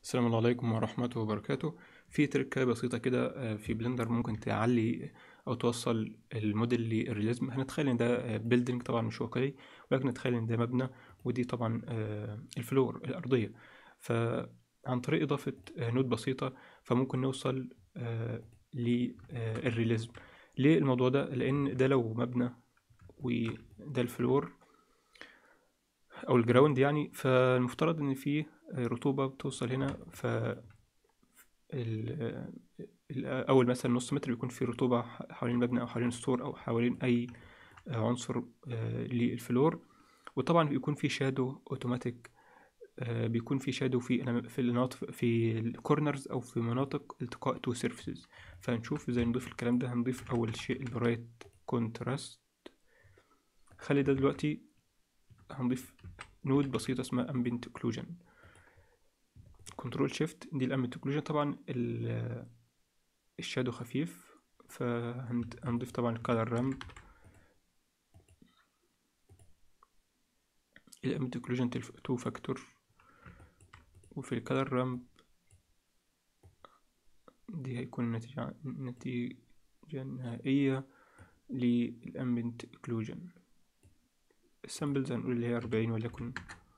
السلام عليكم ورحمة الله وبركاته في تركة بسيطة كده آه، في بلندر ممكن تعلي أو توصل الموديل للرياليزم هنتخيل إن ده بيلدينج طبعا مش واقعي ولكن نتخيل إن ده مبنى ودي طبعا آه، الفلور الأرضية فعن طريق إضافة آه، نود بسيطة فممكن نوصل للرياليزم ليه الموضوع ده؟ لأن ده لو مبنى وده الفلور او الجراوند يعني فالمفترض ان في رطوبة بتوصل هنا ف ال- ال- اول مثلا نص متر بيكون في رطوبة حوالين المبنى او حوالين السور او حوالين اي عنصر آه، للفلور وطبعا بيكون في شادو اوتوماتيك بيكون في شادو في في المناطق في الكورنرز او في مناطق التقاء تو سيرفيسز فهنشوف ازاي نضيف الكلام ده هنضيف اول شيء البرايت كونتراست خلي ده دلوقتي هنضيف نود بسيطة اسمها ambient occlusion كنترول شيفت دي الامبنت اوكلوجن طبعا ال- الشادو خفيف فهنضيف طبعا الكالر رامب الامبنت اوكلوجن تو فاكتور وفي الكالر رامب دي هيكون النتيجة النتيجة النهائية للامبنت اوكلوجن السامبلز هنقول اللي هي أربعين وليكن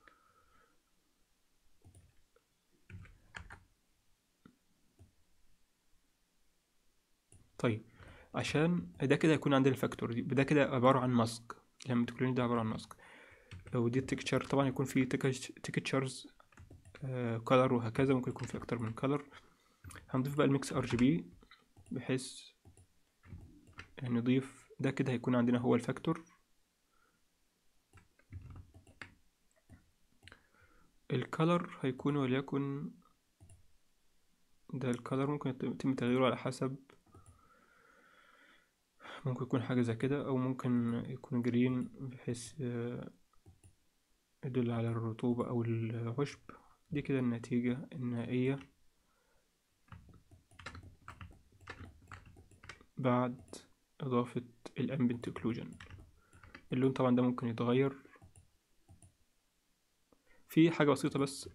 طيب عشان ده كده يكون عندنا الفاكتور دي ده كده عبارة عن ماسك لما تكون ده عبارة عن ماسك ودي التكتشر طبعا يكون في تكتشرز كولر وهكذا ممكن يكون في أكتر من كولر هنضيف بقى الميكس ار جي بي بحيث نضيف ده كده هيكون عندنا هو الفاكتور الكالر هيكون وليكن ده الكالر ممكن يتم تغييره على حسب ممكن يكون حاجة زي كده أو ممكن يكون جرين بحيث يدل على الرطوبة أو العشب دي كده النتيجة النهائية بعد إضافة الأمبنت اوكلوجن اللون طبعا ده ممكن يتغير في حاجة بسيطة بس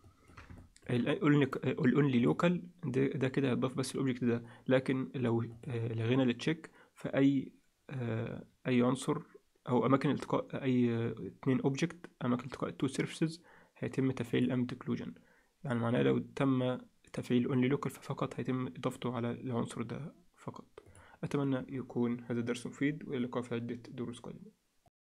الاونلي لوكال ده, ده كده هيضاف بس الاوبجكت ده لكن لو لغينا التشيك فأي أي عنصر أو أماكن التقاء أي اتنين اوبجكت أماكن التقاء التو سيرفيسز هيتم تفعيل الأمبنت اوكلوجن يعني معناه لو تم تفعيل اونلي لوكال ففقط هيتم إضافته على العنصر ده فقط أتمنى يكون هذا الدرس مفيد وإلى اللقاء في عدة دروس قادمة